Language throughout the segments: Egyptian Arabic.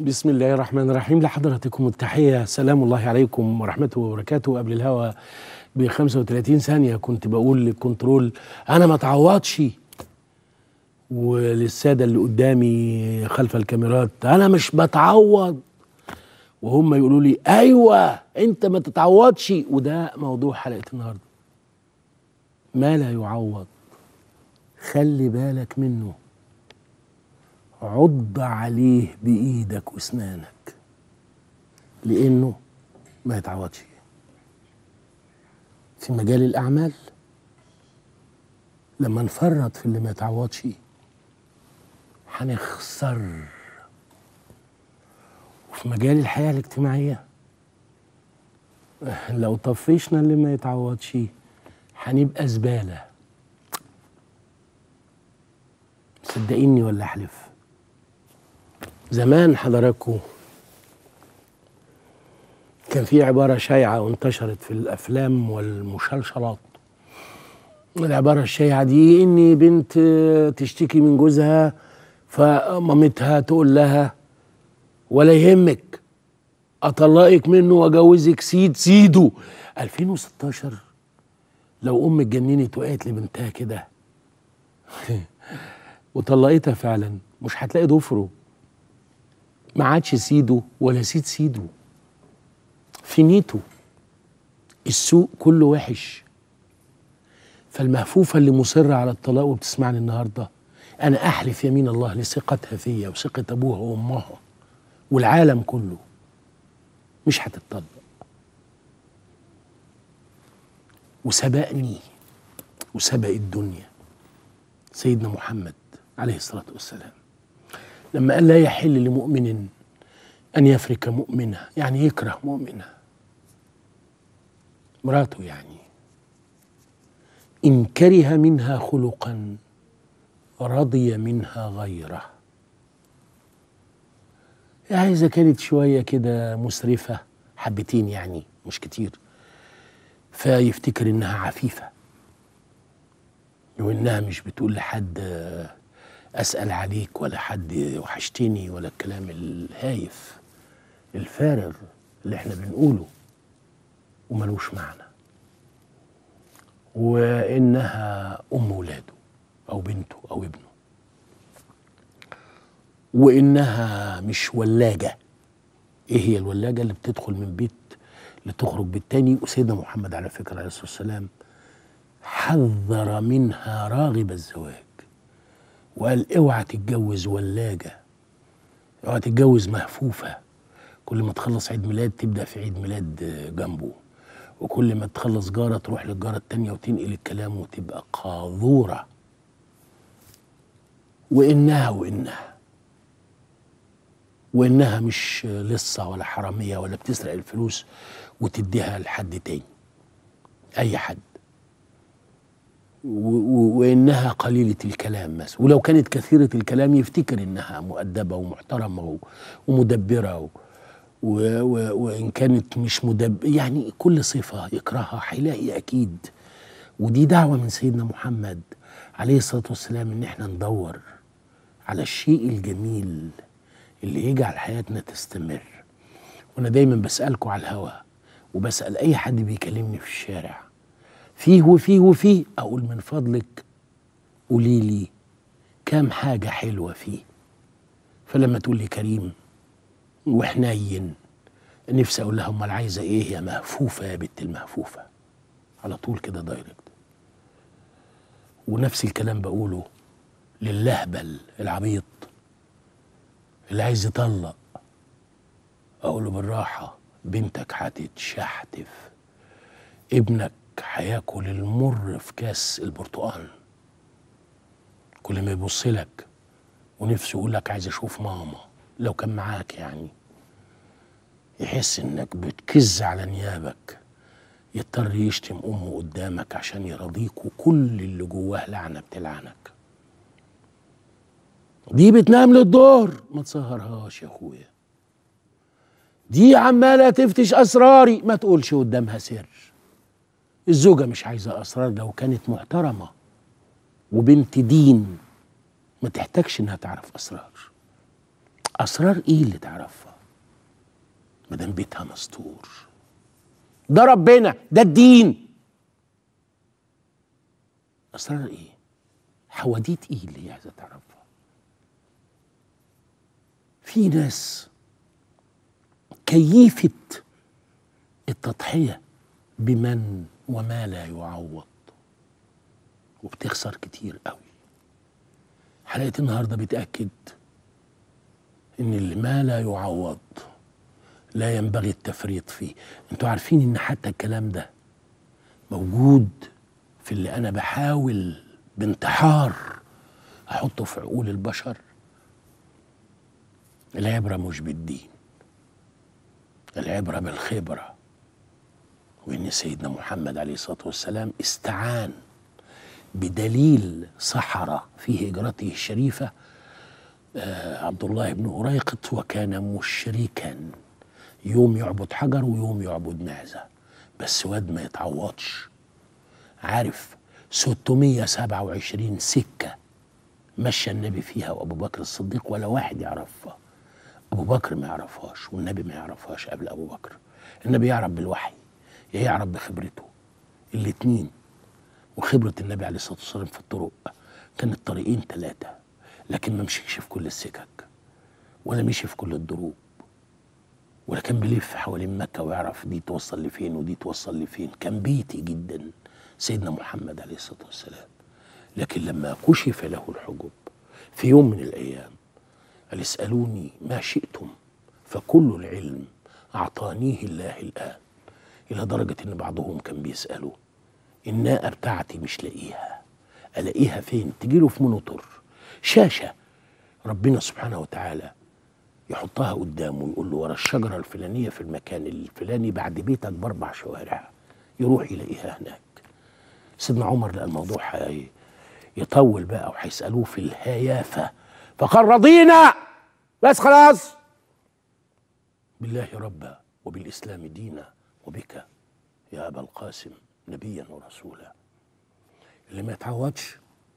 بسم الله الرحمن الرحيم لحضراتكم التحية سلام الله عليكم ورحمته وبركاته قبل الهوا ب 35 ثانية كنت بقول للكنترول أنا ما اتعوضش وللسادة اللي قدامي خلف الكاميرات أنا مش بتعوض وهم يقولوا لي أيوة أنت ما تتعوضش وده موضوع حلقة النهاردة ما لا يعوض خلي بالك منه عض عليه بايدك واسنانك لانه ما يتعوضش في مجال الاعمال لما نفرط في اللي ما يتعوضش هنخسر وفي مجال الحياه الاجتماعيه لو طفشنا اللي ما يتعوضش هنبقى زباله صدقيني ولا احلف زمان حضراتكم كان في عبارة شائعة وانتشرت في الأفلام والمشلشلات العبارة الشائعة دي إن بنت تشتكي من جوزها فمامتها تقول لها ولا يهمك أطلقك منه وأجوزك سيد سيده 2016 لو أم اتجننت وقالت لبنتها كده وطلقتها فعلا مش هتلاقي ضفره ما عادش سيده ولا سيد سيده فينيتو السوق كله وحش فالمهفوفة اللي مصرة على الطلاق وبتسمعني النهاردة أنا أحلف يمين الله لثقتها فيا وثقة أبوها وأمها والعالم كله مش هتطلق وسبقني وسبق الدنيا سيدنا محمد عليه الصلاة والسلام لما قال لا يحل لمؤمن أن يفرك مؤمنة يعني يكره مؤمنة مراته يعني إن كره منها خلقا رضي منها غيره يعني إذا كانت شوية كده مسرفة حبتين يعني مش كتير فيفتكر إنها عفيفة وإنها مش بتقول لحد اسال عليك ولا حد وحشتني ولا الكلام الهايف الفارغ اللي احنا بنقوله وملوش معنى وانها ام ولاده او بنته او ابنه وانها مش ولاجه ايه هي الولاجه اللي بتدخل من بيت لتخرج بيت تاني وسيدنا محمد على فكره عليه الصلاه والسلام حذر منها راغب الزواج وقال اوعى تتجوز ولاجه اوعى تتجوز مهفوفه كل ما تخلص عيد ميلاد تبدا في عيد ميلاد جنبه وكل ما تخلص جاره تروح للجاره التانيه وتنقل الكلام وتبقى قاذوره وانها وانها وانها مش لصه ولا حراميه ولا بتسرق الفلوس وتديها لحد تاني اي حد وانها قليله الكلام مثلا ولو كانت كثيره الكلام يفتكر انها مؤدبه ومحترمه ومدبره و و و وان كانت مش مدب يعني كل صفه يكرهها هيلاقي اكيد ودي دعوه من سيدنا محمد عليه الصلاه والسلام ان احنا ندور على الشيء الجميل اللي يجعل حياتنا تستمر وانا دايما بسالكم على الهوا وبسال اي حد بيكلمني في الشارع فيه وفيه وفيه اقول من فضلك قولي لي كام حاجه حلوه فيه فلما تقول لي كريم وحنين نفسي اقول لها امال عايزه ايه يا مهفوفه يا بنت المهفوفه على طول كده دايركت ونفس الكلام بقوله للهبل العبيط اللي عايز يطلق اقول له بالراحه بنتك هتتشحتف ابنك هياكل المر في كاس البرتقال كل ما يبص لك ونفسه يقول لك عايز اشوف ماما لو كان معاك يعني يحس انك بتكز على نيابك يضطر يشتم امه قدامك عشان يرضيك وكل اللي جواه لعنه بتلعنك دي بتنام للظهر ما تسهرهاش يا اخويا دي عماله تفتش اسراري ما تقولش قدامها سر الزوجه مش عايزه اسرار لو كانت محترمه وبنت دين ما تحتاجش انها تعرف اسرار اسرار ايه اللي تعرفها ما دام بيتها مستور ده ربنا ده الدين اسرار ايه حواديت ايه اللي هي عايزه تعرفها في ناس كيفة التضحية بمن وما لا يعوض وبتخسر كتير قوي حلقة النهاردة بتأكد إن اللي ما لا يعوض لا ينبغي التفريط فيه انتوا عارفين ان حتى الكلام ده موجود في اللي انا بحاول بانتحار احطه في عقول البشر العبرة مش بالدين العبرة بالخبرة وإن سيدنا محمد عليه الصلاة والسلام استعان بدليل سحرة في هجرته الشريفة آه عبد الله بن أريقط وكان مشركا يوم يعبد حجر ويوم يعبد معزة بس واد ما يتعوضش عارف 627 سكة مشى النبي فيها وأبو بكر الصديق ولا واحد يعرفها أبو بكر ما يعرفهاش والنبي ما يعرفهاش قبل أبو بكر النبي يعرف بالوحي يا يعرف بخبرته الاتنين وخبرة النبي عليه الصلاة والسلام في الطرق كان الطريقين ثلاثة لكن ما مشيش في كل السكك ولا مشي في كل الدروب ولا كان بيلف حوالين مكة ويعرف دي توصل لفين ودي توصل لفين كان بيتي جدا سيدنا محمد عليه الصلاة والسلام لكن لما كشف له الحجب في يوم من الأيام قال اسألوني ما شئتم فكل العلم أعطانيه الله الآن إلى درجة إن بعضهم كان بيسألوا الناقة بتاعتي مش لاقيها ألاقيها فين تجيله في منوتر شاشة ربنا سبحانه وتعالى يحطها قدامه ويقول له ورا الشجرة الفلانية في المكان الفلاني بعد بيتك بأربع شوارع يروح يلاقيها هناك سيدنا عمر لقى الموضوع حي- يطول بقى وهيسألوه في الهيافة فقال رضينا بس خلاص بالله ربا وبالإسلام دينا وبك يا أبا القاسم نبيا ورسولا اللي ما يتعودش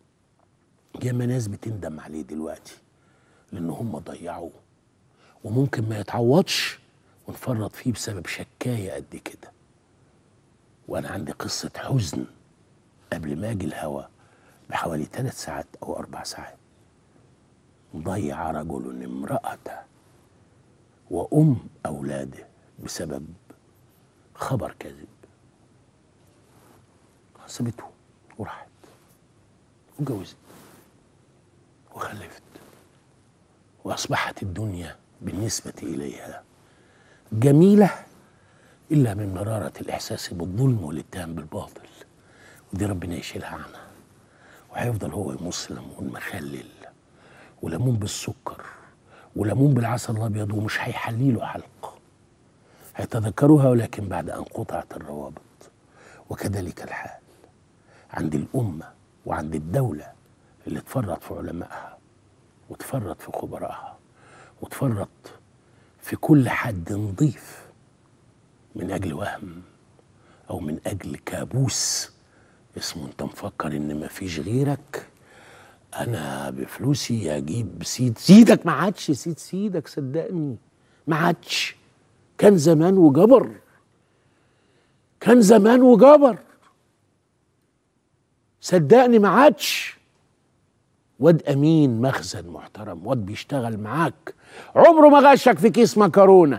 ياما ناس بتندم عليه دلوقتي لأن هم ضيعوه وممكن ما يتعوضش ونفرط فيه بسبب شكاية قد كده وأنا عندي قصة حزن قبل ما أجي الهوا بحوالي ثلاث ساعات أو أربع ساعات ضيع رجل امرأته وأم أولاده بسبب خبر كاذب سابته وراحت واتجوزت وخلفت وأصبحت الدنيا بالنسبة إليها جميلة إلا من مرارة الإحساس بالظلم والاتهام بالباطل ودي ربنا يشيلها عنها وهيفضل هو يمص ليمون مخلل وليمون بالسكر وليمون بالعسل الأبيض ومش هيحلي له حلق هيتذكروها ولكن بعد أن قطعت الروابط وكذلك الحال عند الأمة وعند الدولة اللي تفرط في علمائها وتفرط في خبرائها وتفرط في كل حد نضيف من أجل وهم أو من أجل كابوس اسمه أنت مفكر إن مفيش غيرك أنا بفلوسي أجيب سيد سيدك ما عادش سيد سيدك صدقني ما عادش كان زمان وجبر كان زمان وجبر صدقني ما عادش واد امين مخزن محترم واد بيشتغل معاك عمره ما غشك في كيس مكرونه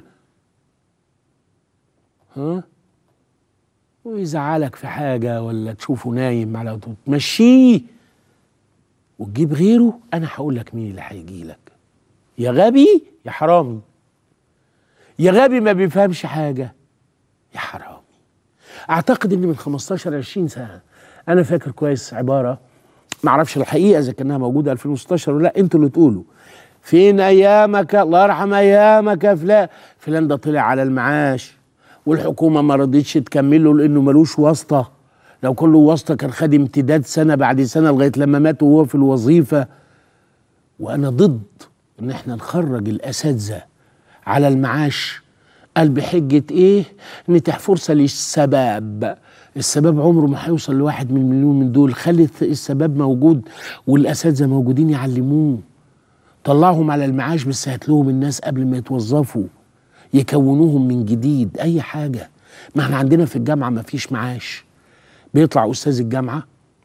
ها ويزعلك في حاجه ولا تشوفه نايم على تمشيه وتجيب غيره انا هقول لك مين اللي هيجي لك يا غبي يا حرامي يا غبي ما بيفهمش حاجه يا حرامي اعتقد ان من 15 20 سنه انا فاكر كويس عباره ما اعرفش الحقيقه اذا كانها موجوده 2016 ولا لا انتوا اللي تقولوا فين ايامك الله يرحم ايامك يا فلان فلان ده طلع على المعاش والحكومه ما رضيتش تكمل له لانه ملوش واسطه لو كان له واسطه كان خد امتداد سنه بعد سنه لغايه لما مات وهو في الوظيفه وانا ضد ان احنا نخرج الاساتذه على المعاش قال بحجه ايه نتيح فرصه للسباب السباب عمره ما هيوصل لواحد من المليون من دول خلي السباب موجود والاساتذه موجودين يعلموه طلعهم على المعاش بس هات لهم الناس قبل ما يتوظفوا يكونوهم من جديد اي حاجه ما احنا عندنا في الجامعه ما فيش معاش بيطلع استاذ الجامعه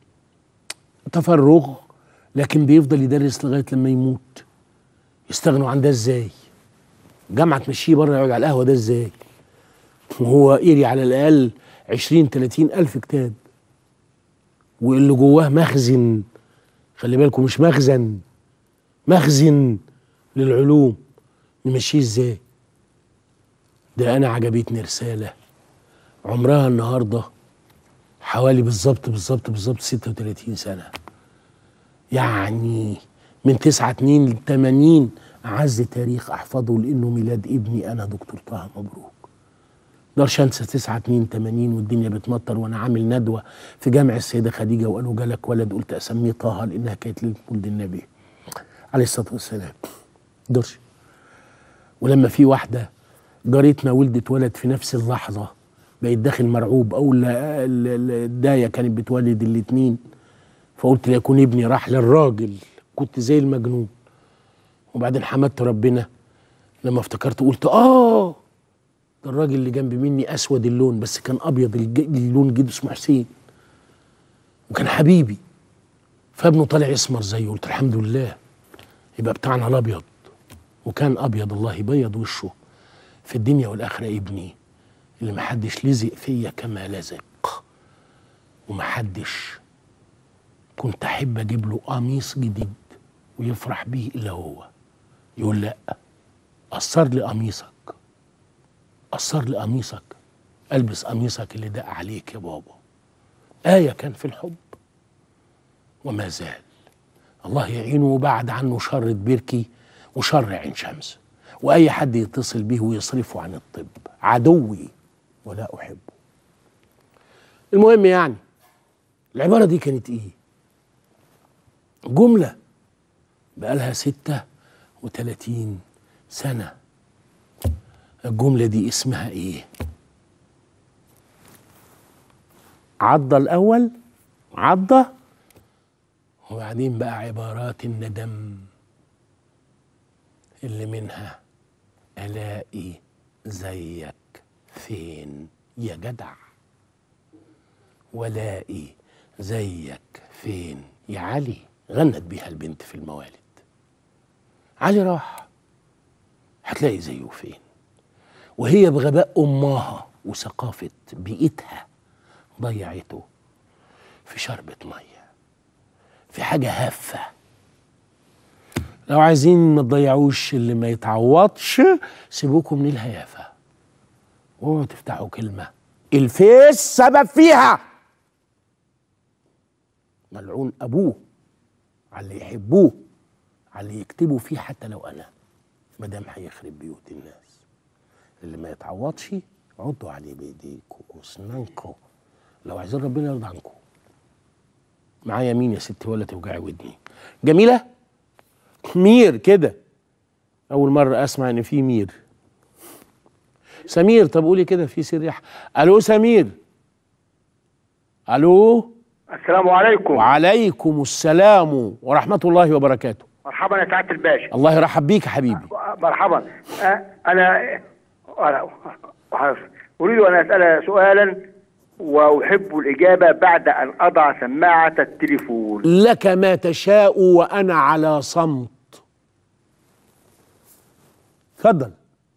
تفرغ لكن بيفضل يدرس لغايه لما يموت يستغنوا عن ده ازاي جامعه تمشيه بره يقعد على القهوه ده ازاي وهو قري على الاقل 20 30 الف كتاب واللي جواه مخزن خلي بالكم مش مخزن مخزن للعلوم نمشيه ازاي ده انا عجبتني رساله عمرها النهارده حوالي بالظبط بالظبط بالظبط 36 سنه يعني من 9 2 ل 80 اعز تاريخ احفظه لانه ميلاد ابني انا دكتور طه مبروك مقدرش انسى 9 2 80 والدنيا بتمطر وانا عامل ندوه في جامع السيده خديجه وقالوا جالك ولد قلت اسميه طه لانها كانت ليله ولد النبي عليه الصلاه والسلام مقدرش ولما في واحده جارتنا ولدت ولد في نفس اللحظه بقيت داخل مرعوب اول الدايه كانت بتولد الاتنين فقلت ليكون ابني راح للراجل كنت زي المجنون وبعدين حمدت ربنا لما افتكرت قلت اه ده الراجل اللي جنب مني اسود اللون بس كان ابيض اللون جد اسمه حسين وكان حبيبي فابنه طالع اسمر زيه قلت الحمد لله يبقى بتاعنا الابيض وكان ابيض الله يبيض وشه في الدنيا والاخره ابني اللي محدش لزق فيا كما لزق ومحدش كنت احب اجيب له قميص جديد ويفرح بيه الا هو يقول لا قصر لي قميصك قصر لي قميصك البس قميصك اللي دق عليك يا بابا آية كان في الحب وما زال الله يعينه وبعد عنه شر بيركي وشر عين شمس وأي حد يتصل به ويصرفه عن الطب عدوي ولا أحبه المهم يعني العبارة دي كانت إيه جملة بقالها ستة وتلاتين سنة الجملة دي اسمها ايه عضة الأول عضة وبعدين بقى عبارات الندم اللي منها ألاقي زيك فين يا جدع ولاقي زيك فين يا علي غنت بيها البنت في الموالد علي راح هتلاقي زيه فين وهي بغباء امها وثقافه بيئتها ضيعته في شربة ميه في حاجه هافه لو عايزين ما تضيعوش اللي ما يتعوضش سيبوكم من الهيافه اوعوا تفتحوا كلمه الفيس سبب فيها ملعون ابوه على اللي يحبوه على اللي يكتبوا فيه حتى لو انا ما دام هيخرب بيوت الناس اللي ما يتعوضش عضوا عليه بايديكم واسنانكم لو عايزين ربنا يرضى عنكم معايا مين يا ستي ولا توجعي ودني جميله مير كده اول مره اسمع ان في مير سمير طب قولي كده في سر يح... الو سمير الو السلام عليكم وعليكم السلام ورحمه الله وبركاته مرحبا يا سعاده الباشا الله يرحب بيك يا حبيبي مرحبا أه، انا أنا اريد ان اسال سؤالا واحب الاجابه بعد ان اضع سماعه التليفون لك ما تشاء وانا على صمت اتفضل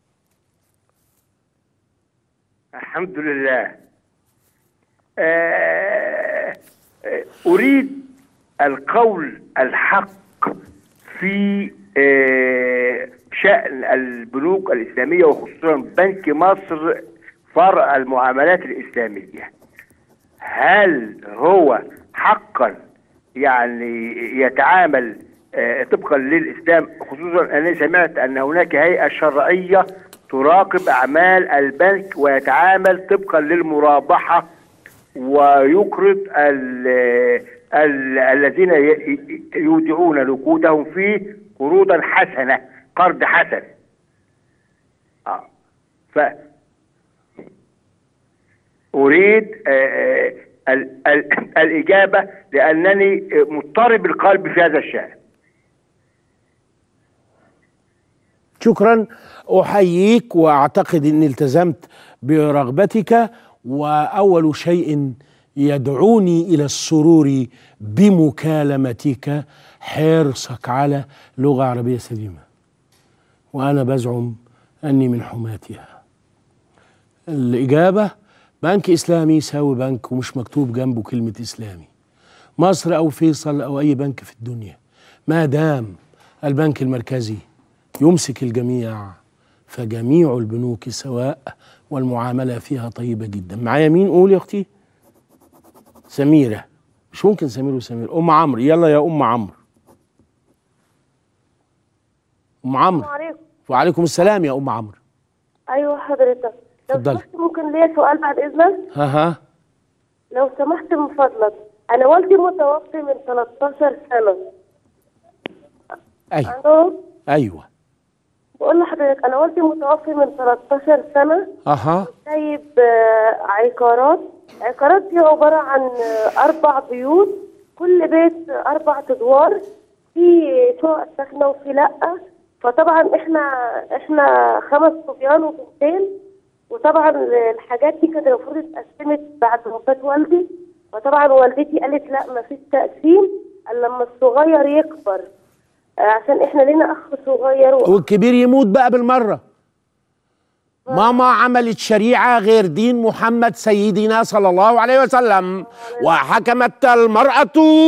الحمد لله آه، آه، اريد القول الحق في آه، شأن البنوك الإسلامية وخصوصا بنك مصر فرع المعاملات الإسلامية هل هو حقا يعني يتعامل آه، طبقا للإسلام خصوصا أنا سمعت أن هناك هيئة شرعية تراقب أعمال البنك ويتعامل طبقا للمرابحة ويقرض ال- ال- الذين ي- يودعون نقودهم فيه قروضا حسنة قرض حسن آه. ف أريد آه، آه، ال- ال- الإجابة لأنني مضطرب القلب في هذا الشأن شكرا احييك واعتقد اني التزمت برغبتك واول شيء يدعوني الى السرور بمكالمتك حرصك على لغه عربيه سليمه وانا بزعم اني من حماتها الاجابه بنك اسلامي يساوي بنك ومش مكتوب جنبه كلمه اسلامي مصر او فيصل او اي بنك في الدنيا ما دام البنك المركزي يمسك الجميع فجميع البنوك سواء والمعامله فيها طيبه جدا معايا مين قول يا اختي سميره مش ممكن سمير وسمير ام عمرو يلا يا ام عمرو ام عمرو السلام عليكم وعليكم السلام يا ام عمرو ايوه حضرتك لو اتفضلي. سمحت ممكن ليا سؤال بعد اذنك ها ها لو سمحت من فضلك انا والدي متوفي من 13 سنه ايوه الو ايوه بقول لحضرتك انا والدي متوفي من 13 سنه اها سايب آه، عقارات عقارات دي عباره عن آه، اربع بيوت كل بيت اربع ادوار في شقق ساكنه وفي لا فطبعا احنا احنا خمس صبيان وبنتين وطبعا الحاجات دي كانت المفروض اتقسمت بعد وفاه والدي فطبعا والدتي قالت لا ما فيش تقسيم الا لما الصغير يكبر آه، عشان احنا لينا اخ صغير و... والكبير يموت بقى بالمره ماما عملت شريعه غير دين محمد سيدنا صلى الله عليه وسلم وحكمت المراه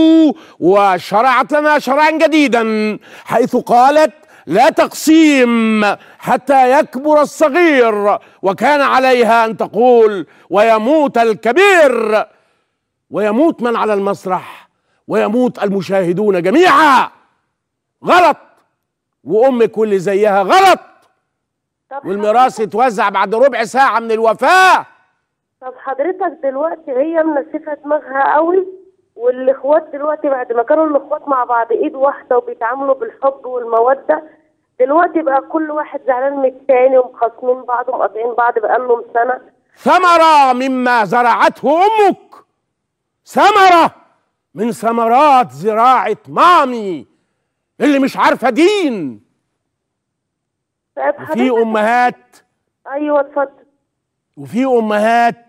وشرعت لنا شرعا جديدا حيث قالت لا تقسيم حتى يكبر الصغير وكان عليها ان تقول ويموت الكبير ويموت من على المسرح ويموت المشاهدون جميعا غلط وامك واللي زيها غلط طب والميراث يتوزع بعد ربع ساعه من الوفاه طب حضرتك دلوقتي هي منسفه دماغها قوي والاخوات دلوقتي بعد ما كانوا الاخوات مع بعض ايد واحده وبيتعاملوا بالحب والموده دلوقتي بقى كل واحد زعلان من التاني ومخاصمين بعض ومقاطعين بعض بقالهم سنه ثمره مما زرعته امك ثمره من ثمرات زراعه مامي اللي مش عارفه دين طيب وفي حضرتك امهات ايوه اتفضل وفي امهات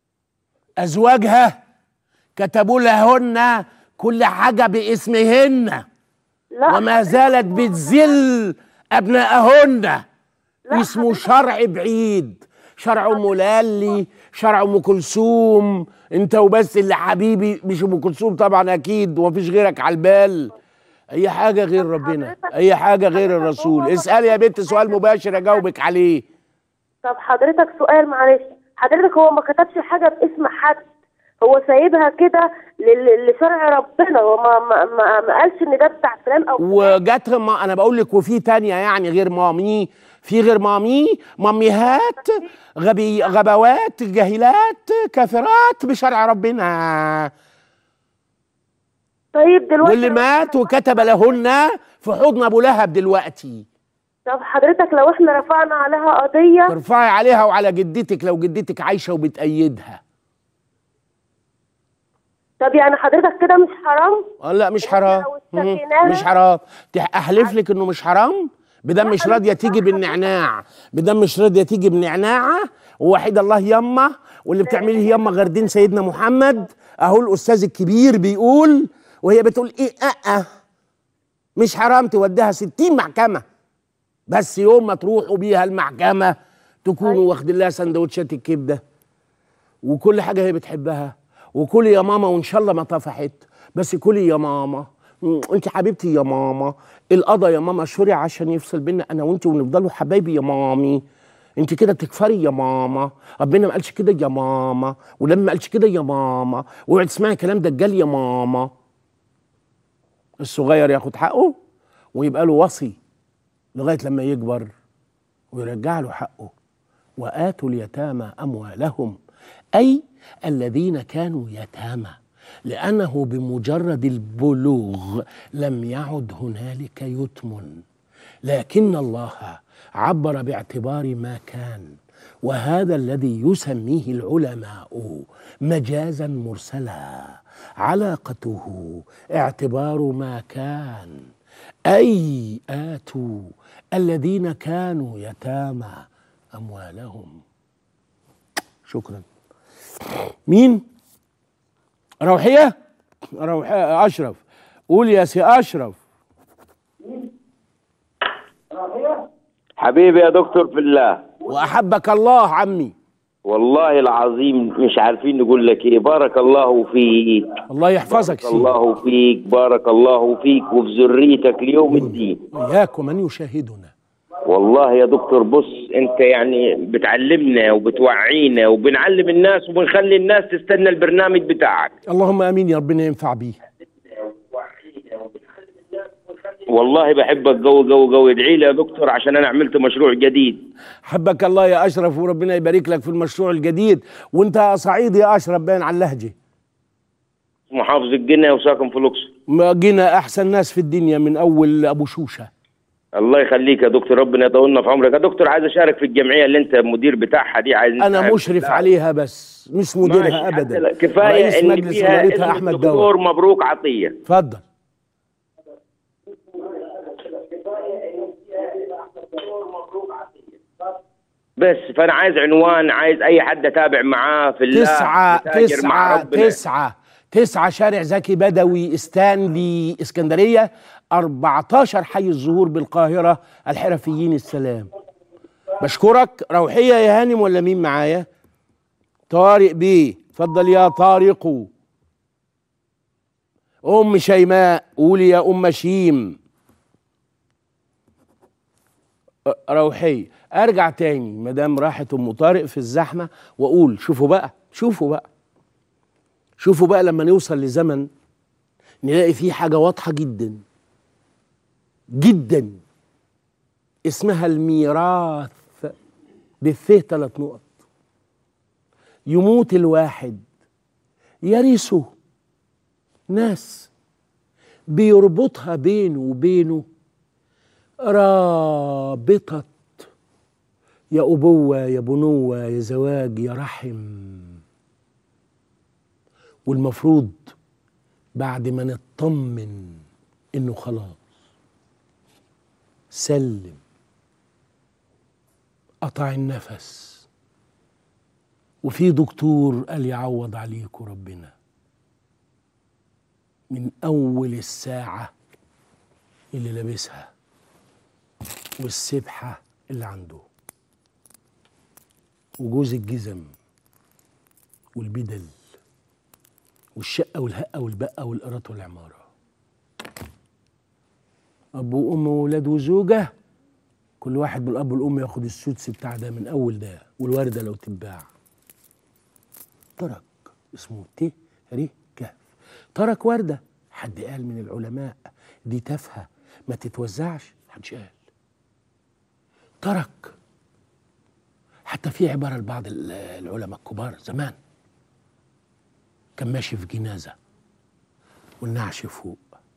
ازواجها كتبوا لهن كل حاجه باسمهن لا وما زالت بتذل ابنائهن اسمه شرع بعيد شرع ام لالي شرع ام كلثوم انت وبس اللي حبيبي مش ام كلثوم طبعا اكيد ومفيش غيرك على البال اي حاجه غير ربنا اي حاجه غير الرسول اسالي يا بنت سؤال مباشر اجاوبك عليه طب حضرتك سؤال معلش حضرتك هو ما كتبش حاجه باسم حد هو سايبها كده لل- لشرع ربنا هو ما ما ما, ما قالش ان ده بتاع فلان او وجات ما انا بقول لك وفي تانية يعني غير مامي في غير مامي ماميهات غبي غبوات جاهلات كافرات بشرع ربنا طيب دلوقتي واللي مات وكتب لهن في حضن ابو لهب دلوقتي طب حضرتك لو احنا رفعنا عليها قضيه ترفعي عليها وعلى جدتك لو جدتك عايشه وبتأيدها طب يعني حضرتك كده مش حرام آه لا مش إحنا حرام لو مم. اشتكيناها- مش حرام تح- احلف لك انه مش حرام بدم مش أنا راضيه مش تيجي فاهمة. بالنعناع بدم مش راضيه تيجي بنعناعه ووحيد الله يما واللي بتعمليه يما غردين سيدنا محمد اهو الاستاذ الكبير بيقول وهي بتقول ايه اه, أه مش حرام توديها ستين محكمه بس يوم ما تروحوا بيها المحكمه تكونوا واخدين لها سندوتشات الكبده وكل حاجه هي بتحبها وكلي يا ماما وان شاء الله ما طفحت بس كلي يا ماما مم، انت حبيبتي يا ماما القضا يا ماما شرع عشان يفصل بينا انا وانت ونفضلوا حبايبي يا مامي انت كده تكفري يا ماما ربنا ما قالش كده يا ماما ولما ما قالش كده يا ماما اوعي تسمعي كلام دجال يا ماما الصغير ياخد حقه ويبقى له وصي لغايه لما يكبر ويرجع له حقه واتوا اليتامى اموالهم اي الذين كانوا يتامى لانه بمجرد البلوغ لم يعد هنالك يتم لكن الله عبر باعتبار ما كان وهذا الذي يسميه العلماء مجازا مرسلا علاقته اعتبار ما كان أي آتوا الذين كانوا يتامى أموالهم شكرا مين روحية روحية أشرف قول يا سي أشرف حبيبي يا دكتور في الله وأحبك الله عمي والله العظيم مش عارفين نقول لك ايه بارك الله فيك الله يحفظك بارك سيدي الله فيك بارك الله فيك وفي ذريتك ليوم الدين وإياك ومن يشاهدنا والله يا دكتور بص انت يعني بتعلمنا وبتوعينا وبنعلم الناس وبنخلي الناس تستنى البرنامج بتاعك اللهم امين يا ربنا ينفع بيه والله بحبك قوي قوي قوي ادعي لي يا دكتور عشان انا عملت مشروع جديد حبك الله يا اشرف وربنا يبارك لك في المشروع الجديد وانت صعيدي يا اشرف باين على اللهجه محافظ الجنة وساكن في الاقصر ما جينا احسن ناس في الدنيا من اول ابو شوشه الله يخليك يا دكتور ربنا يطولنا في عمرك يا دكتور عايز اشارك في الجمعيه اللي انت مدير بتاعها دي عايز انا مشرف عليها بس مش مديرها ماشي، ابدا حتى كفايه رئيس ان مجلس فيها ادارتها اسم احمد الدكتور داود مبروك عطيه اتفضل بس فانا عايز عنوان عايز اي حد اتابع معاه في الله تسعة يتاجر مع تسعة ربنا. تسعة تسعة شارع زكي بدوي استانلي اسكندرية 14 حي الظهور بالقاهرة الحرفيين السلام بشكرك روحية يا هانم ولا مين معايا طارق بيه اتفضل يا طارق ام شيماء قولي يا ام شيم أ- روحية ارجع تاني مدام راحت ام طارق في الزحمه واقول شوفوا بقى شوفوا بقى شوفوا بقى لما نوصل لزمن نلاقي فيه حاجه واضحه جدا جدا اسمها الميراث بالثه ثلاث نقط يموت الواحد يرثه ناس بيربطها بينه وبينه رابطة يا أبوة يا بنوة يا زواج يا رحم والمفروض بعد ما نطمن إنه خلاص سلم قطع النفس وفي دكتور قال يعوض عليكم ربنا من أول الساعة اللي لابسها والسبحة اللي عنده وجوز الجزم والبدل والشقة والهقة والبقة والقراط والعمارة أب وأم وولاد وزوجة كل واحد بالأب والأم ياخد السدس بتاع ده من أول ده والوردة لو تتباع ترك اسمه ت ر كهف ترك وردة حد قال من العلماء دي تافهة ما تتوزعش محدش قال ترك حتى في عبارة لبعض ال- العلماء الكبار زمان كان ماشي في جنازة والنعش فوق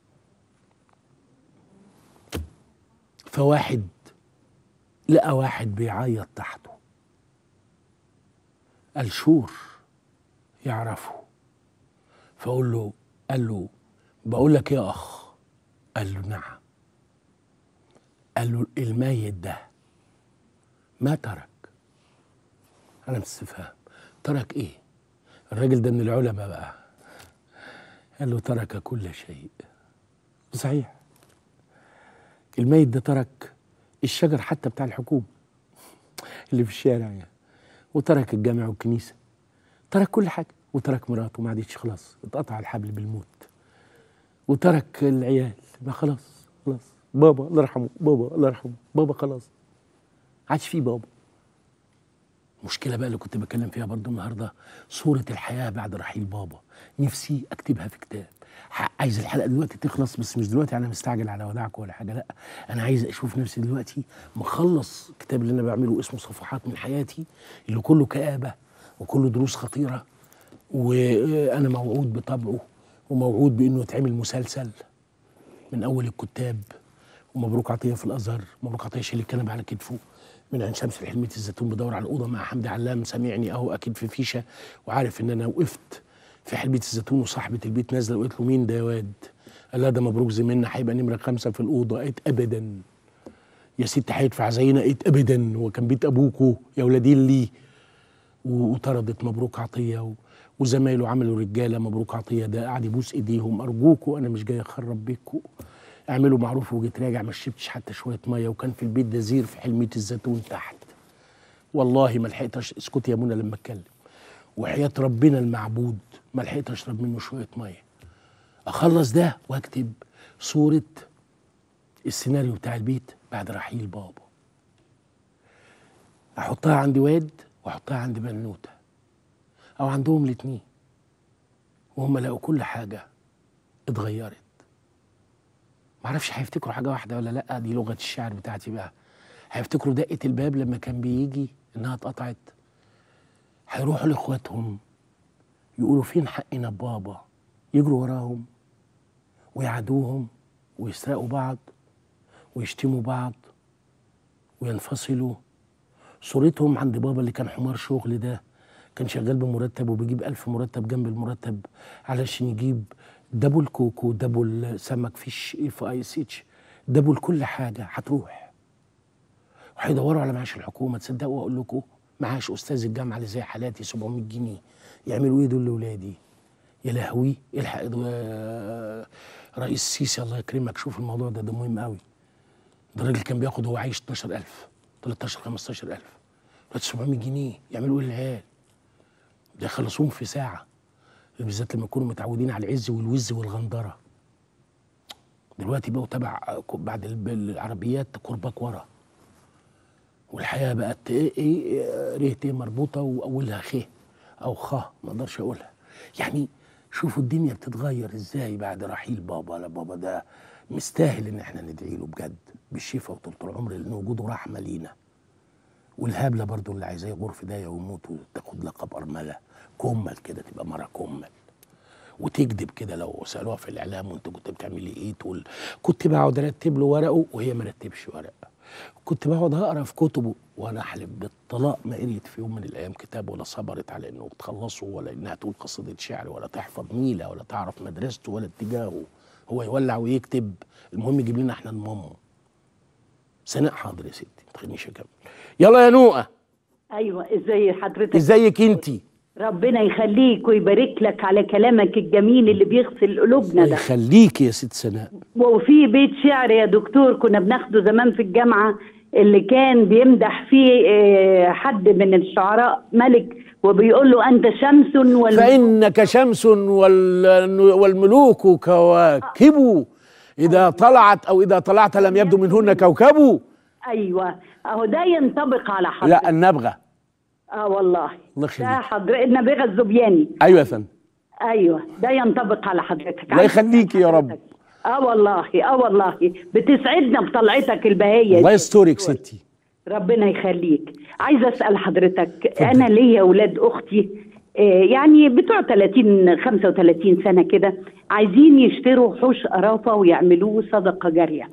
فواحد لقى واحد بيعيط تحته قال شور يعرفه فقول له قال له بقول لك يا اخ قال له نعم قال له الميت ده ما ترك انا استفهام ترك ايه الراجل ده من العلماء بقى قال له ترك كل شيء صحيح الميت ده ترك الشجر حتى بتاع الحكومة اللي في الشارع يعني وترك الجامع والكنيسة ترك كل حاجة وترك مراته ما عادتش خلاص اتقطع الحبل بالموت وترك العيال ما خلاص خلاص بابا الله يرحمه بابا الله يرحمه بابا خلاص عادش فيه بابا المشكله بقى اللي كنت بتكلم فيها برضو النهارده صوره الحياه بعد رحيل بابا نفسي اكتبها في كتاب ح- عايز الحلقه دلوقتي تخلص بس مش دلوقتي انا مستعجل على وداعك ولا حاجه لا انا عايز اشوف نفسي دلوقتي مخلص الكتاب اللي انا بعمله اسمه صفحات من حياتي اللي كله كآبه وكله دروس خطيره وانا موعود بطبعه وموعود بانه يتعمل مسلسل من اول الكتاب ومبروك عطيه في الازهر مبروك عطيه شيل الكنبه على كتفه من عين شمس لحلمية الزيتون بدور على الاوضه مع حمدي علام سامعني اهو اكيد في فيشه وعارف ان انا وقفت في حلمية الزيتون وصاحبه البيت نازله وقلت له مين ده يا واد قال لها ده مبروك زميلنا هيبقى نمره خمسه في الاوضه قالت ابدا يا ست هيدفع زينا قالت ابدا هو كان بيت ابوكوا يا ولادين ليه و- وطردت مبروك عطيه و... وزمايله عملوا رجاله مبروك عطيه ده قعد يبوس ايديهم ارجوكوا انا مش جاي اخرب بيكوا اعملوا معروف وجيت راجع ما شربتش حتى شويه ميه وكان في البيت ده زير في حلميه الزيتون تحت والله ما لحقتش اسكتي يا منى لما اتكلم وحياه ربنا المعبود ما لحقت اشرب منه شويه ميه اخلص ده واكتب صوره السيناريو بتاع البيت بعد رحيل بابا احطها عند واد واحطها عند بنوته او عندهم الاتنين وهم لقوا كل حاجه اتغيرت معرفش هيفتكروا حاجه واحده ولا لا دي لغه الشعر بتاعتي بقى هيفتكروا دقه الباب لما كان بيجي انها اتقطعت هيروحوا لاخواتهم يقولوا فين حقنا بابا يجروا وراهم ويعادوهم ويسرقوا بعض ويشتموا بعض وينفصلوا صورتهم عند بابا اللي كان حمار شغل ده كان شغال بمرتب وبيجيب ألف مرتب جنب المرتب علشان يجيب دبل كوكو دبل سمك فيش اف اي سيتش دبل كل حاجة هتروح وهيدوروا على معاش الحكومة تصدقوا أقول لكم معاش أستاذ الجامعة اللي زي حالاتي 700 جنيه يعملوا إيه دول لأولادي يا لهوي الحق ده رئيس السيسي الله يكرمك شوف الموضوع ده ده مهم قوي ده الراجل كان بياخد وهو عايش 12000 13 15000 دلوقتي 700 جنيه يعملوا ايه للعيال؟ ده يخلصوهم في ساعه بالذات لما يكونوا متعودين على العز والوز والغندره دلوقتي بقوا تبع بعد الب- العربيات كرباك ورا والحياه بقت ايه ايه ريه ت مربوطه واولها خ او خ ما اقدرش اقولها يعني شوفوا الدنيا بتتغير ازاي بعد رحيل بابا لا بابا ده مستاهل ان احنا ندعي له بجد بالشفاء وطول العمر لان وجوده رحمه لينا والهبله برضو اللي عايزاه يغور في دايه ويموت وتاخد لقب ارمله كمل كده تبقى مره كمل وتكذب كده لو سالوها في الاعلام وانت كنت بتعملي ايه تقول كنت بقعد ارتب له ورقه وهي ما رتبش ورقه كنت بقعد اقرا في كتبه وانا احلف بالطلاق ما قريت في يوم من الايام كتاب ولا صبرت على انه تخلصه ولا انها تقول قصيده شعر ولا تحفظ ميله ولا تعرف مدرسته ولا اتجاهه هو يولع ويكتب المهم يجيب لنا احنا نمامه سناء حاضر يا ستي ما تخلينيش اكمل يلا يا نوقه ايوه ازاي حضرتك ازيك انتي ربنا يخليك ويبارك لك على كلامك الجميل اللي بيغسل قلوبنا الله ده يخليكي يا ست سناء وفي بيت شعر يا دكتور كنا بناخده زمان في الجامعه اللي كان بيمدح فيه آه، حد من الشعراء ملك وبيقول له انت شمس وال... فإنك شمس وال- والملوك كواكب إذا طلعت أو إذا طلعت لم يبدو منهن كوكب ايوه اهو ده ينطبق على حضرتك لا النبغة اه والله الله ده يخليك حضرتك النبيغه الزبياني أيوة يا فندم ايوه ده ينطبق على حضرتك الله يخليكي يا رب. اه والله اه والله بتسعدنا بطلعتك البهيه الله دي. يسترك ستي ربنا يخليك عايزه اسال حضرتك انا ليا اولاد اختي آه، يعني بتوع 30 35 سنه كده عايزين يشتروا حوش قرافه ويعملوه صدقه جاريه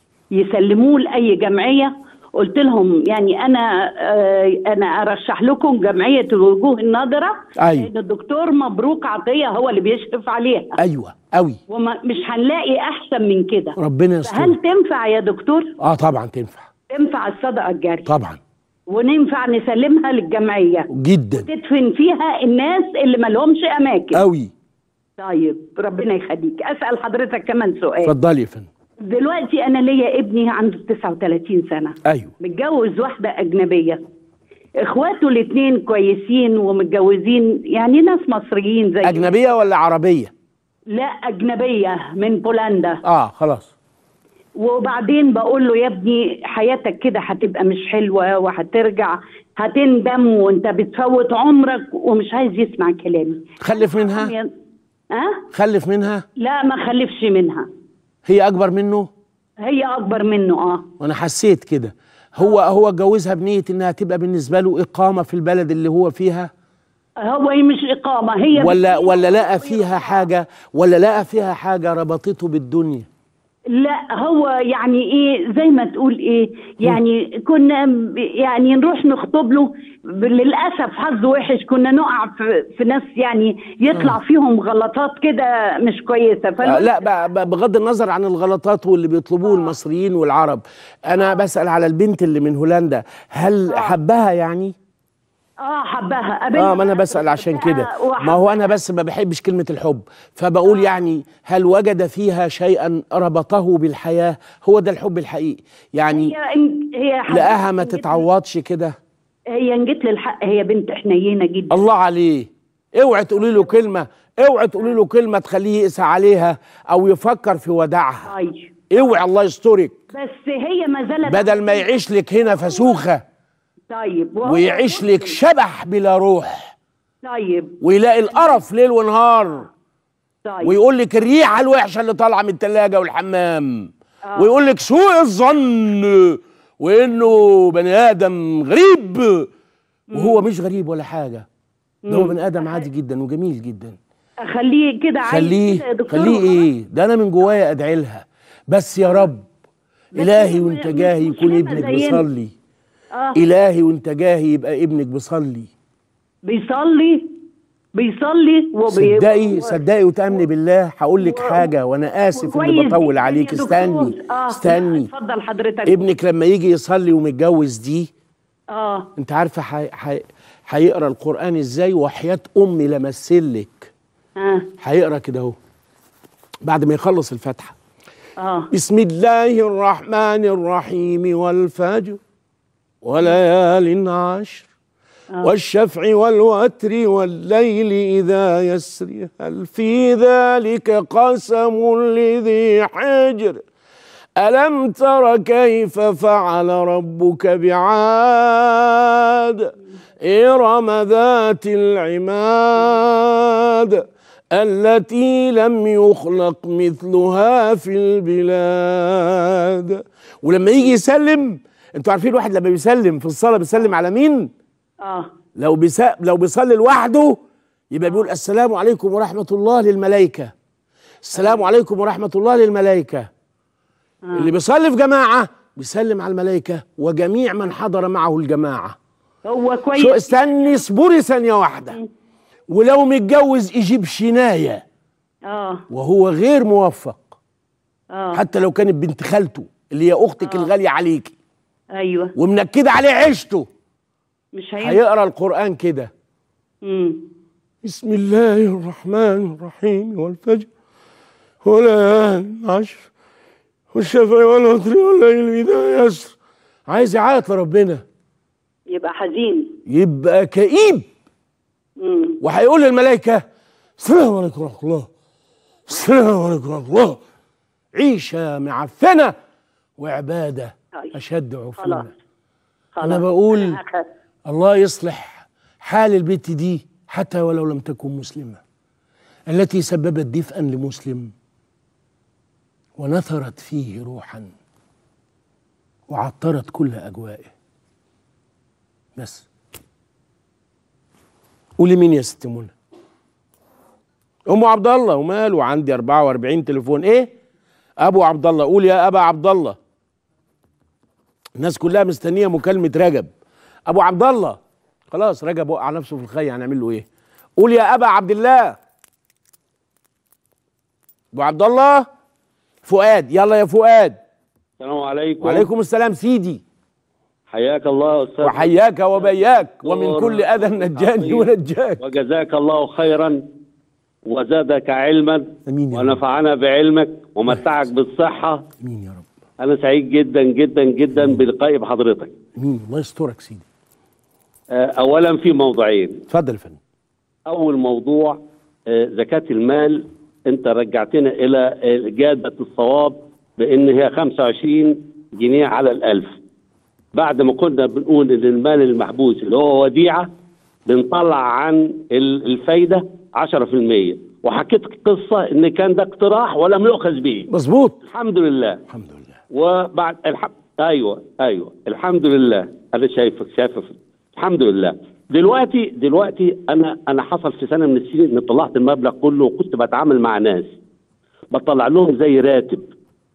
يسلموه لاي جمعيه قلت لهم يعني انا آه، انا ارشح لكم جمعيه الوجوه الناظره أيوة. لان الدكتور مبروك عطيه هو اللي بيشرف عليها أيوة أوي ومش هنلاقي احسن من كده ربنا فهل يستر تنفع يا دكتور آه طبعا تنفع تنفع الصدقه الجاريه طبعا وننفع نسلمها للجمعيه جدا تدفن فيها الناس اللي ما لهمش اماكن أوي طيب ربنا يخليك اسال حضرتك كمان سؤال اتفضلي يا فندم دلوقتي انا ليا ابني عنده 39 سنه أيوة متجوز واحده اجنبيه اخواته الاثنين كويسين ومتجوزين يعني ناس مصريين زي أجنبية ولا عربية لا اجنبيه من بولندا آه خلاص وبعدين بقول له يا ابني حياتك كده هتبقى مش حلوه وهترجع هتندم وانت بتفوت عمرك ومش عايز يسمع كلامي خلف منها ها خلف منها لا ما خلفش منها هي أكبر منه هي اكبر منه اه وأنا حسيت كده هو هو اتجوزها بنية إنها تبقى بالنسبة له إقامة في البلد اللي هو فيها هو مش اقامه هي ولا بت- ولا لقى فيها حاجة ولا لقى فيها حاجة ربطته بالدنيا لا هو يعني ايه زي ما تقول ايه يعني كنا ب- يعني نروح نخطب له ب- للاسف حظ وحش كنا نقع في, في ناس يعني يطلع فيهم غلطات كده مش كويسه آه، فالواحد- لا ب- ب- بغض النظر عن الغلطات واللي بيطلبوه المصريين والعرب انا بسأل على البنت اللي من هولندا هل حبها يعني اه حبها اه ما انا بسأل عشان كده ما هو انا بس ما بحبش كلمة الحب فبقول يعني هل وجد فيها شيئا ربطه بالحياة هو ده الحب الحقيقي يعني هي إن- هي حبت- لقاها ما إن جت- تتعوضش كده هي ان جت للحق هي بنت حنينه جدا الله عليه اوعي تقولي له كلمة اوعي تقولي له كلمة تخليه يقسى عليها او يفكر في وداعها طيب اوعي الله يسترك بس هي ما زالت بدل ما يعيش لك هنا فسوخة طيب وهو ويعيش لك شبح بلا روح طيب ويلاقي القرف ليل ونهار طيب ويقول لك الريحة الوحشة اللي طالعة من التلاجة والحمام ويقول لك سوء الظن وانه بني ادم غريب وهو مش غريب ولا حاجة ده هو بني ادم عادي جدا وجميل جدا خليه كده عايز كده خليه يا دكتور خليه وخلاص. ايه ده انا من جوايا ادعي لها بس يا رب الهي هو وانت مش جاي يكون مسلمة ابنك زينا. بيصلي اه الهي وانت جاي يبقى ابنك بيصلي بيصلي بيصلي وبي... صدقي صدقي وتامني بالله هقول لك و- حاجه وانا اسف كويس اني بطول جداً عليك يا دكتور. استني آه. استني اتفضل حضرتك ابنك لما يجي يصلي ومتجوز دي اه انت عارفه حي- حي- هيقرا القران ازاي وحياه امي لمثلك اه هيقرا كده اهو بعد ما يخلص الفاتحه اه بسم الله الرحمن الرحيم والفجر وليال عشر والشفع والوتر والليل إذا يسر هل في ذلك قسم لذي حجر ألم تر كيف فعل ربك بعاد إرم ذات العماد التي لم يخلق مثلها في البلاد ولما يجي يسلم انتوا عارفين الواحد لما بيسلم في الصلاة بيسلم على مين؟ اه لو بيس... لو بيصلي لوحده يبقى بيقول السلام عليكم ورحمة الله للملائكة السلام عليكم ورحمة الله للملائكة اللي بيصلي في جماعة بيسلم على الملائكة وجميع من حضر معه الجماعة هو شو كويس استني اصبري ثانية واحدة ولو متجوز يجيب شناية اه وهو غير موفق اه حتى لو كانت بنت خالته اللي هي اختك الغالية عليكي ايوه ومنكدة عليه عيشته مش هينفع هيقرا القرآن كده مم. بسم الله الرحمن الرحيم والفجر وليال عشر والشفع والوتر والليل إذا يسر عايز يعيط لربنا يبقى حزين يبقى كئيب مم. وهيقول للملائكة السلام عليكم ورحمة الله السلام عليكم ورحمة الله عيشة معفنة وعبادة طيب. أشد خلاص عفونة خلاص أنا بقول أنا أخذ. الله يصلح حال البنت دي حتى ولو لم تكن مسلمة التي سببت دفئا لمسلم ونثرت فيه روحا وعطرت كل أجوائه بس قولي مين يا ست منى ام عبد الله وماله عندي 44 تليفون ايه ابو عبد الله قول يا ابا عبد الله الناس كلها مستنيه مكالمه رجب ابو عبد الله خلاص رجب وقع نفسه في الخي هنعمل له ايه قول يا ابا عبد الله ابو عبد الله فؤاد يلا يا فؤاد السلام عليكم وعليكم السلام سيدي حياك الله استاذ وحياك وبياك ومن دكتور كل اذى نجاني ونجاك وجزاك الله خيرا وزادك علما امين يا رب ونفعنا بعلمك ومتعك بالصحة امين يا رب أنا سعيد جدا جدا جدا بلقائي بحضرتك امين الله يسترك سيدي آه، أولا في موضوعين اتفضل يا فندم أول موضوع آه، زكاة المال أنت رجعتنا إلى آه، جادة الصواب بأن هي 25 جنيه على الألف بعد ما كنا بنقول إن المال المحبوس اللي هو وديعة بنطلع عن ال- الفايدة 10% وحكيت قصة إن كان ده اقتراح ولم يؤخذ به مظبوط الحمد لله الحمد لله وبعد الحمد ايوه ايوه الحمد لله انا شايفك شايفك الحمد لله دلوقتي دلوقتي انا انا حصل في سنه من السنين ان طلعت المبلغ كله وكنت بتعامل مع ناس بطلع لهم زي راتب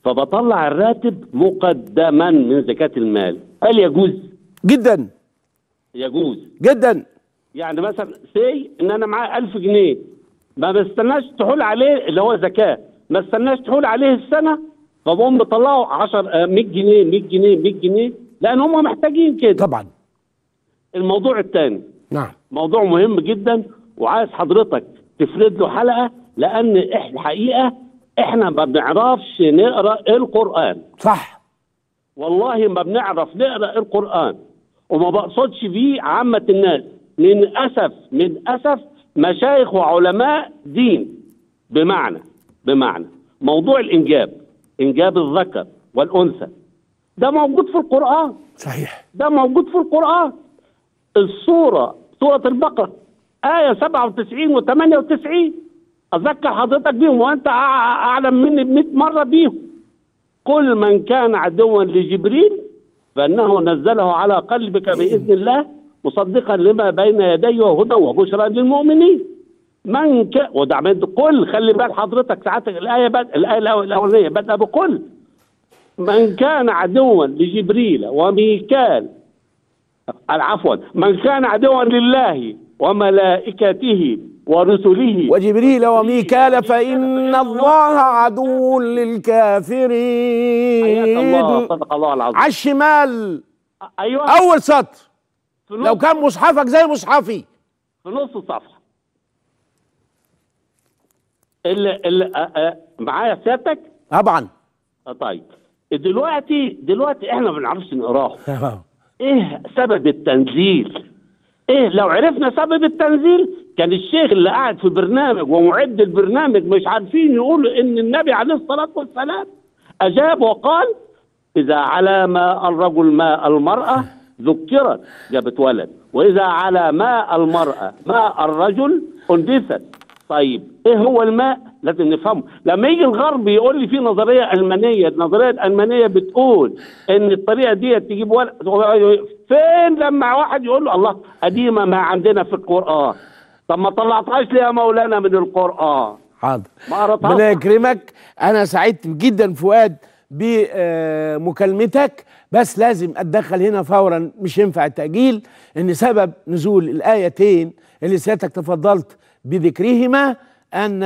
فبطلع الراتب مقدما من زكاه المال هل يجوز جدا يجوز جدا يعني مثلا سي ان انا معايا 1000 جنيه ما بستناش تحول عليه اللي هو زكاه ما استناش تحول عليه السنه فبقوم بطلعه 10 100 جنيه 100 جنيه 100 جنيه لان هم محتاجين كده طبعا الموضوع الثاني نعم موضوع مهم جدا وعايز حضرتك تفرد له حلقه لان احنا الحقيقه احنا ما بنعرفش نقرا القران صح والله ما بنعرف نقرا القران وما بقصدش بيه عامه الناس من اسف من اسف مشايخ وعلماء دين بمعنى بمعنى موضوع الانجاب انجاب الذكر والانثى ده موجود في القران صحيح ده موجود في القرآن السورة سورة البقرة آية 97 و98 أذكر حضرتك بيهم وأنت أع- أعلم مني ب 100 مرة بيهم كل من كان عدوا لجبريل فإنه نزله على قلبك بإذن الله مصدقا لما بين يديه وهدى وبشرى للمؤمنين من ك... وده عماد كل خلي بال حضرتك ساعات الآية بد... الآية الأول- الأولانية بدأ بكل من كان عدوا لجبريل وميكال عفوا من كان عدوا لله وملائكته ورسله وجبريل وميكال فإن الله عدو حياك الله للكافرين صدق الله العظيم على الشمال ايوه أول سطر في نص لو كان مصحفك زي مصحفي في نص الصفحه اللي اللي آه، آه، معايا سيادتك طبعا آه، طيب دلوقتي دلوقتي احنا ما بنعرفش نقراه ايه سبب التنزيل ايه لو عرفنا سبب التنزيل كان الشيخ اللي قاعد في برنامج ومعد البرنامج مش عارفين يقولوا ان النبي عليه الصلاه والسلام اجاب وقال اذا على ماء الرجل ماء المراه ذكرت جابت ولد واذا على ماء المراه ماء الرجل انبثت طيب ايه هو الماء لازم نفهمه لما يجي الغرب يقول لي في نظريه المانيه النظريه الالمانيه بتقول ان الطريقه دي تجيب ولد فين لما واحد يقول له الله قديمه ما عندنا في القران طب ما طلعتهاش ليه يا مولانا من القران حاضر ما قرأتهاش. ربنا يكرمك انا سعدت جدا فؤاد بمكالمتك بس لازم اتدخل هنا فورا مش ينفع التاجيل ان سبب نزول الايتين اللي سيادتك تفضلت بذكرهما ان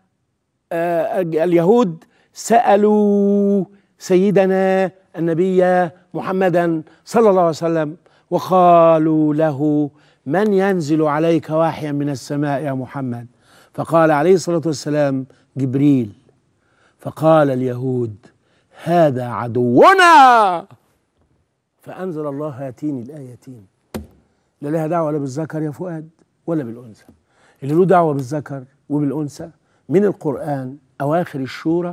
آه، اليهود سالوا سيدنا النبي محمدا صلى الله عليه وسلم وقالوا له من ينزل عليك وحيا من السماء يا محمد فقال عليه الصلاه والسلام جبريل فقال اليهود هذا عدونا فانزل الله هاتين الايتين لا لها دعوه لا بالذكر يا فؤاد ولا بالانثى اللي له دعوه بالذكر وبالانثى من القران اواخر الشورى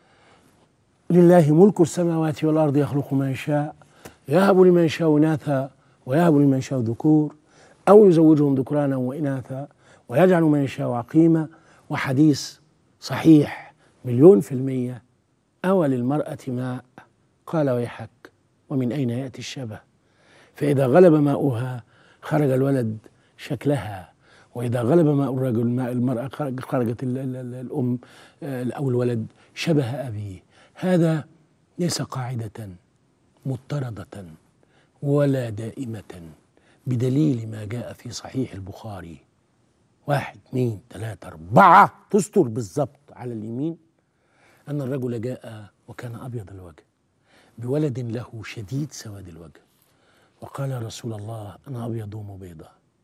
لله ملك السماوات والارض يخلق ما يشاء يهب لمن يشاء اناثا ويهب لمن يشاء ذكور او يزوجهم ذكرانا واناثا ويجعل من يشاء عقيما وحديث صحيح مليون في المية أوى للمرأة ماء قال ويحك ومن أين يأتي الشبه فإذا غلب ماؤها خرج الولد شكلها وإذا غلب ماء الرجل ماء المرأة خرج- خرجت ال- ال- ال- الأم آه، أو الولد شبه أبيه هذا ليس قاعدة مضطردة ولا دائمة بدليل ما جاء في صحيح البخاري واحد اثنين ثلاثة أربعة تستر بالضبط على اليمين أن الرجل جاء وكان أبيض الوجه بولد له شديد سواد الوجه وقال يا رسول الله أنا أبيض ومبيضة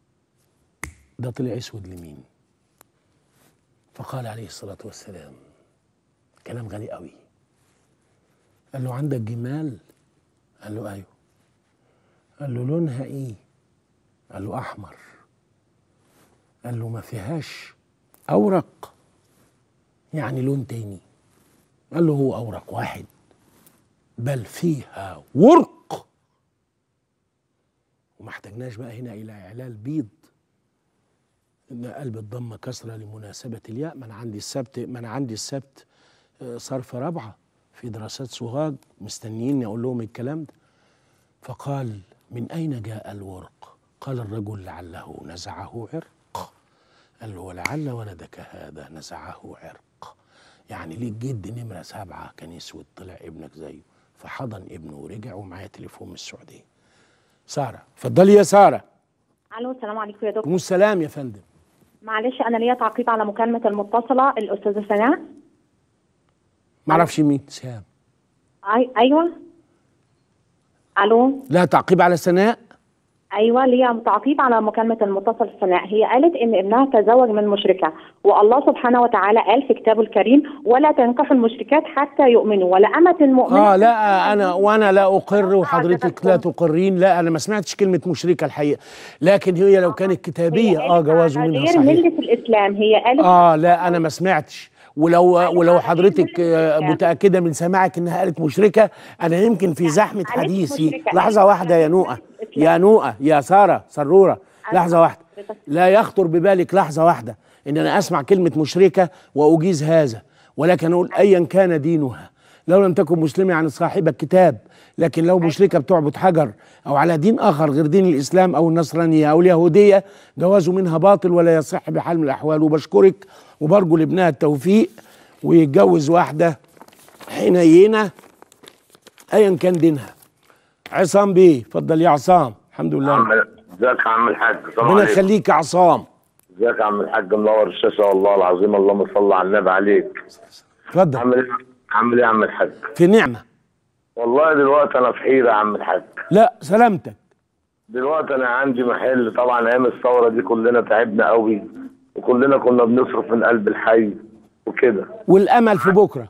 ده طلع أسود لمين فقال عليه الصلاة والسلام كلام غالي قوي قال له عندك جمال قال له أيوه قال له لونها إيه قال له أحمر قال له ما فيهاش أورق يعني لون تاني قال له هو أورق واحد بل فيها ورق وما احتاجناش بقى هنا إلى إعلال بيض إن قلب الضمة كسرة لمناسبة الياء ما أنا عندي السبت ما أنا عندي السبت آه، صرف رابعة في دراسات سوهاج مستنيين أقول لهم الكلام ده فقال من أين جاء الورق قال الرجل لعله نزعه عرق قال له ولعل ولدك هذا نزعه عرق يعني ليه الجد نمره سبعه كان اسود طلع ابنك زيه فحضن ابنه ورجع ومعايا تليفون من السعوديه ساره اتفضلي يا ساره الو السلام عليكم يا دكتور عليكم السلام يا فندم معلش انا ليا تعقيب على مكالمه المتصله الاستاذه سناء ما اعرفش مين سهام أي... ايوه الو لا تعقيب على سناء ايوه ليا تعقيب على مكالمه المتصل سناء هي قالت ان ابنها تزوج من مشركه والله سبحانه وتعالى قال في كتابه الكريم ولا تنكحوا المشركات حتى يؤمنوا ولا امه مؤمنه اه لا انا وانا لا اقر وحضرتك لا تقرين لا انا ما سمعتش كلمه مشركه الحقيقه لكن هي لو كانت كتابيه اه جواز على منها غير صحيح مله الاسلام هي قالت اه لا انا ما سمعتش ولو ولو حضرتك آه، متاكده من سماعك انها قالت مشركه انا يمكن في زحمه قالت حديثي مشركة. لحظه واحده يا نوءه يا نوءه يا ساره سروره لحظه واحده لا يخطر ببالك لحظه واحده ان انا اسمع كلمه مشركه واجيز هذا ولكن اقول ايا كان دينها لو لم تكن مسلمه يعني صاحبه كتاب لكن لو مشركه بتعبد حجر او على دين اخر غير دين الاسلام او النصرانيه او اليهوديه جوازه منها باطل ولا يصح بحال من الاحوال وبشكرك وبرجو لابنها التوفيق ويتجوز واحده حنينه ايا كان دينها عصام بيه اتفضل يا عصام الحمد لله عم ازيك يا عم الحاج السلام ربنا عليكم يخليك يا عصام ازيك يا عم الحاج منور الشاشه والله العظيم اللهم صل على النبي عليك اتفضل عامل ايه عامل ايه يا عم الحاج في نعمه والله دلوقتي انا في حيره يا عم الحاج لا سلامتك دلوقتي انا عندي محل طبعا ايام الثوره دي كلنا تعبنا قوي وكلنا كنا بنصرف من قلب الحي وكده والامل في بكره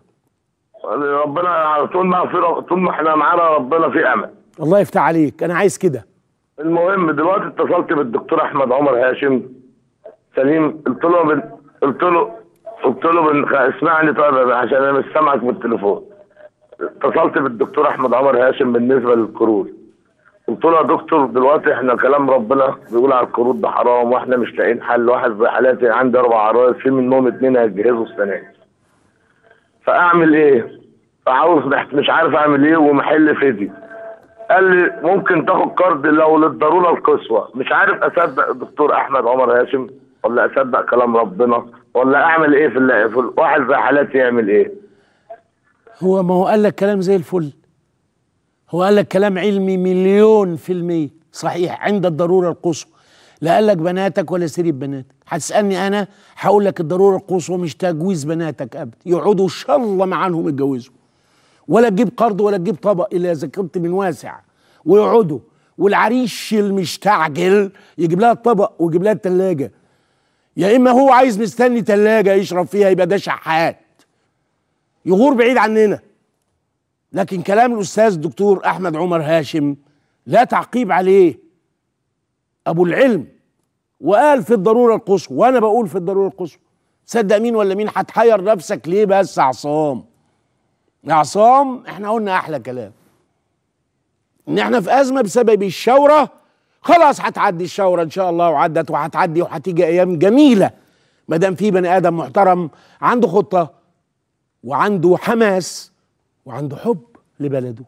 ربنا طول ما في طول ما احنا معانا ربنا في امل الله يفتح عليك انا عايز كده المهم دلوقتي اتصلت بالدكتور احمد عمر هاشم سليم قلت له بن... قلت له قلت له بن... اسمعني طيب عشان انا مش سامعك بالتليفون اتصلت بالدكتور احمد عمر هاشم بالنسبه للقروض قلت له يا دكتور دلوقتي احنا كلام ربنا بيقول على القروض ده حرام واحنا مش لاقيين حل واحد زي حالاتي عندي اربع عرايس في منهم اتنين هيتجهزوا السنه دي فاعمل ايه؟ فعاوز مش عارف اعمل ايه ومحل فدي قال لي ممكن تاخد قرض لو للضروره القصوى مش عارف اصدق الدكتور احمد عمر هاشم ولا اصدق كلام ربنا ولا اعمل ايه في, ال- في ال- واحد زي حالاتي يعمل ايه هو ما هو قال لك كلام زي الفل هو قال لك كلام علمي مليون في المية صحيح عند الضرورة القصوى لا قال لك بناتك ولا سريب بناتك هتسألني أنا هقول لك الضرورة القصوى مش تجويز بناتك أبدا يقعدوا إن شاء الله معاهم يتجوزوا ولا تجيب قرض ولا تجيب طبق إلا إذا كنت من واسع ويقعدوا والعريش المستعجل يجيب لها الطبق ويجيب لها التلاجة يا إما هو عايز مستني تلاجة يشرب فيها يبقى ده شحات يغور بعيد عننا لكن كلام الاستاذ الدكتور احمد عمر هاشم لا تعقيب عليه ابو العلم وقال في الضروره القصوى وانا بقول في الضروره القصوى تصدق مين ولا مين هتحير نفسك ليه بس يا عصام يا عصام احنا قلنا احلى كلام ان احنا في ازمه بسبب الشوره خلاص هتعدي الشوره ان شاء الله وعدت وهتعدي وهتيجي ايام جميله ما دام في بني ادم محترم عنده خطه وعنده حماس وعنده حب لبلده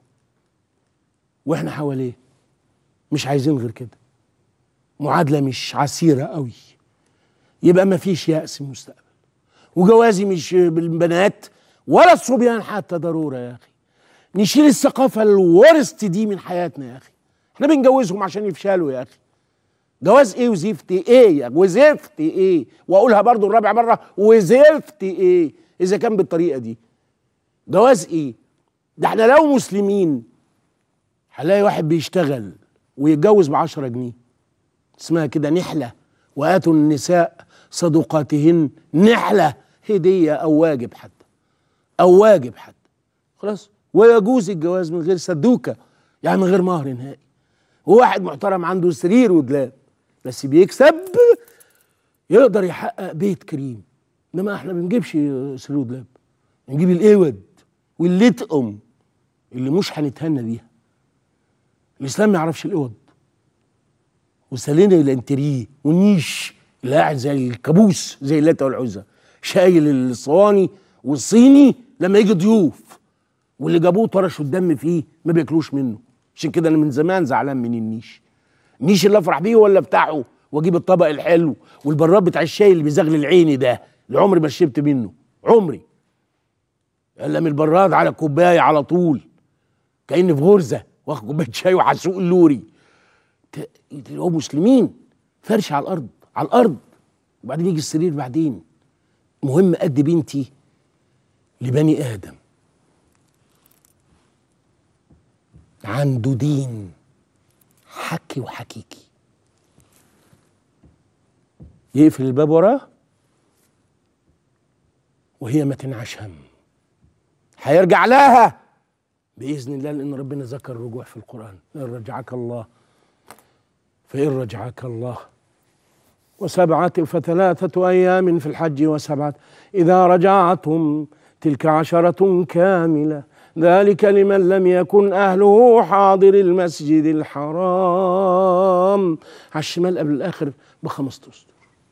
واحنا حواليه مش عايزين غير كده معادله مش عسيره قوي يبقى ما فيش يأس المستقبل وجوازي مش بالبنات ولا الصبيان حتى ضروره يا اخي نشيل الثقافه الورست دي من حياتنا يا اخي احنا بنجوزهم عشان يفشلوا يا اخي جواز ايه وزفت ايه يا وزفت ايه واقولها برضو الرابع مره وزفت ايه اذا كان بالطريقه دي جواز ايه ده احنا لو مسلمين هنلاقي واحد بيشتغل ويتجوز ب 10 جنيه اسمها كده نحله واتوا النساء صدقاتهن نحله هديه او واجب حتى او واجب حتى خلاص ويجوز الجواز من غير سدوكه يعني من غير مهر نهائي وواحد محترم عنده سرير ودلاب بس بيكسب يقدر يحقق بيت كريم انما احنا ما بنجيبش سرير ودلاب نجيب الايود واللتقم اللي مش هنتهنى بيها الاسلام ما يعرفش الاوض وسالنا الانتريه والنيش اللي قاعد زي الكابوس زي اللات والعزى شايل الصواني والصيني لما يجي ضيوف واللي جابوه طرشوا الدم فيه ما بياكلوش منه عشان كده انا من زمان زعلان من النيش النيش اللي افرح بيه ولا بتاعه واجيب الطبق الحلو والبراد بتاع الشاي اللي بيزغل العيني ده اللي عمري ما شربت منه عمري الا من البراد على كوبايه على طول كاني في غرزه واخد كوبايه شاي وحسوق اللوري ت- هو مسلمين فرش على الارض على الارض وبعدين يجي السرير بعدين مهم ادي بنتي لبني ادم عنده دين حكي وحكيكي يقفل الباب وراه وهي ما تنعش هم هيرجع لها باذن الله لان ربنا ذكر الرجوع في القران ان رجعك الله فان رجعك الله وسبعة فثلاثة أيام في الحج وسبعة إذا رجعتم تلك عشرة كاملة ذلك لمن لم يكن أهله حاضر المسجد الحرام على الشمال قبل الآخر بخمسة أسطر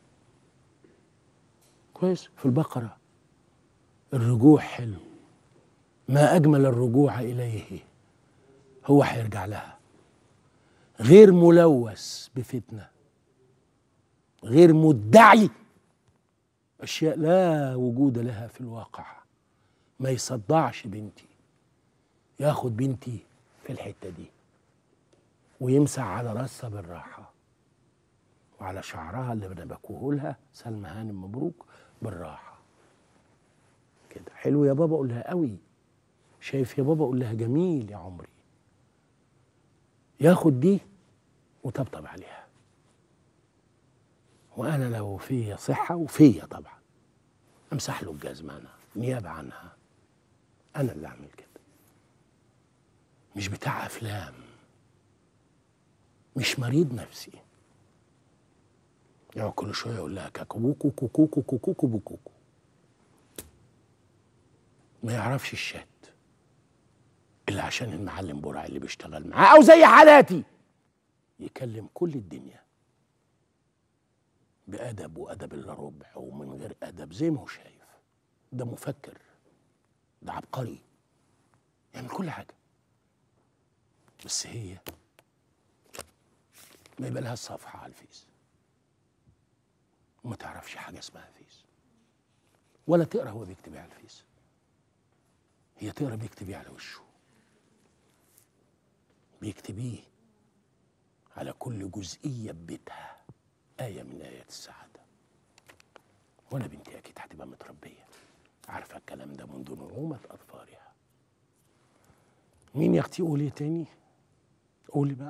كويس في البقرة الرجوع حلو ما أجمل الرجوع إليه هو هيرجع لها غير ملوث بفتنه غير مدعي اشياء لا وجود لها في الواقع ما يصدعش بنتي ياخد بنتي في الحته دي ويمسح على راسها بالراحه وعلى شعرها اللي انا بكوه لها سلمى هانم مبروك بالراحه كده حلو يا بابا قول لها قوي شايف يا بابا قول لها جميل يا عمري ياخد دي وطبطب عليها وانا لو فيا صحه وفيا طبعا امسح له الجزمه انا نيابه عنها انا اللي اعمل كده مش بتاع افلام مش مريض نفسي يقعد كل شويه يقول لها كاكوكو كوكوكو كوكوكو بوكوكو ما يعرفش الشات الا عشان المعلم برع اللي بيشتغل معاه او زي حالاتي يكلم كل الدنيا بأدب وأدب إلا ربع ومن غير أدب زي ما هو شايف ده مفكر ده عبقري يعمل كل حاجة بس هي ما يبقى لها صفحة على الفيس وما تعرفش حاجة اسمها فيس ولا تقرا هو بيكتب إيه على الفيس هي تقرا بيكتب إيه على وشه بيكتب ايه على كل جزئية ببيتها آية من آيات السعادة وأنا بنتي أكيد هتبقى متربية عارفة الكلام ده منذ نعومة أظفارها مين يا أختي قولي تاني قولي بقى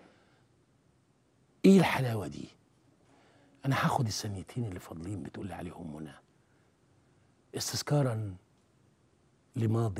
إيه الحلاوة دي أنا هاخد الثانيتين اللي فاضلين بتقولي عليهم منى استذكارا لماض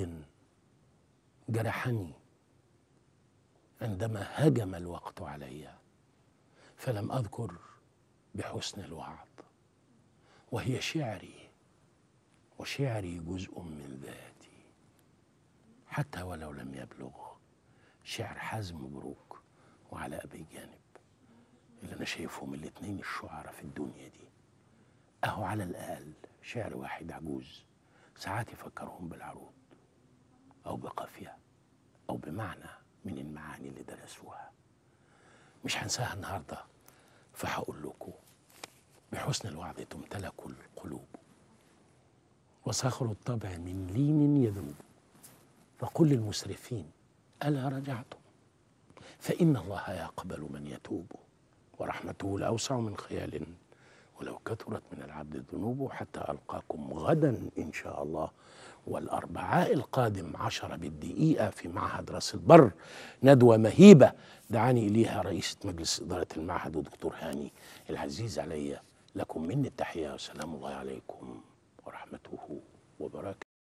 جرحني عندما هجم الوقت علي فلم اذكر بحسن الوعظ وهي شعري وشعري جزء من ذاتي حتى ولو لم يبلغ شعر حازم مبروك وعلى ابي جانب اللي انا شايفهم الاتنين الشعراء في الدنيا دي اهو على الاقل شعر واحد عجوز ساعات يفكرهم بالعروض او بقافيه او بمعنى من المعاني اللي درسوها مش هنساها النهارده فهقول لكم بحسن الوعظ تمتلك القلوب وصخر الطبع من لين يذوب فقل للمسرفين ألا رجعتم فإن الله يقبل من يتوب ورحمته الأوسع من خيال ولو كثرت من العبد الذنوب حتى ألقاكم غدا إن شاء الله والأربعاء القادم عشرة بالدقيقة في معهد راس البر ندوة مهيبة دعاني إليها رئيسة مجلس إدارة المعهد ودكتور هاني العزيز علي لكم مني التحية وسلام الله عليكم ورحمته وبركاته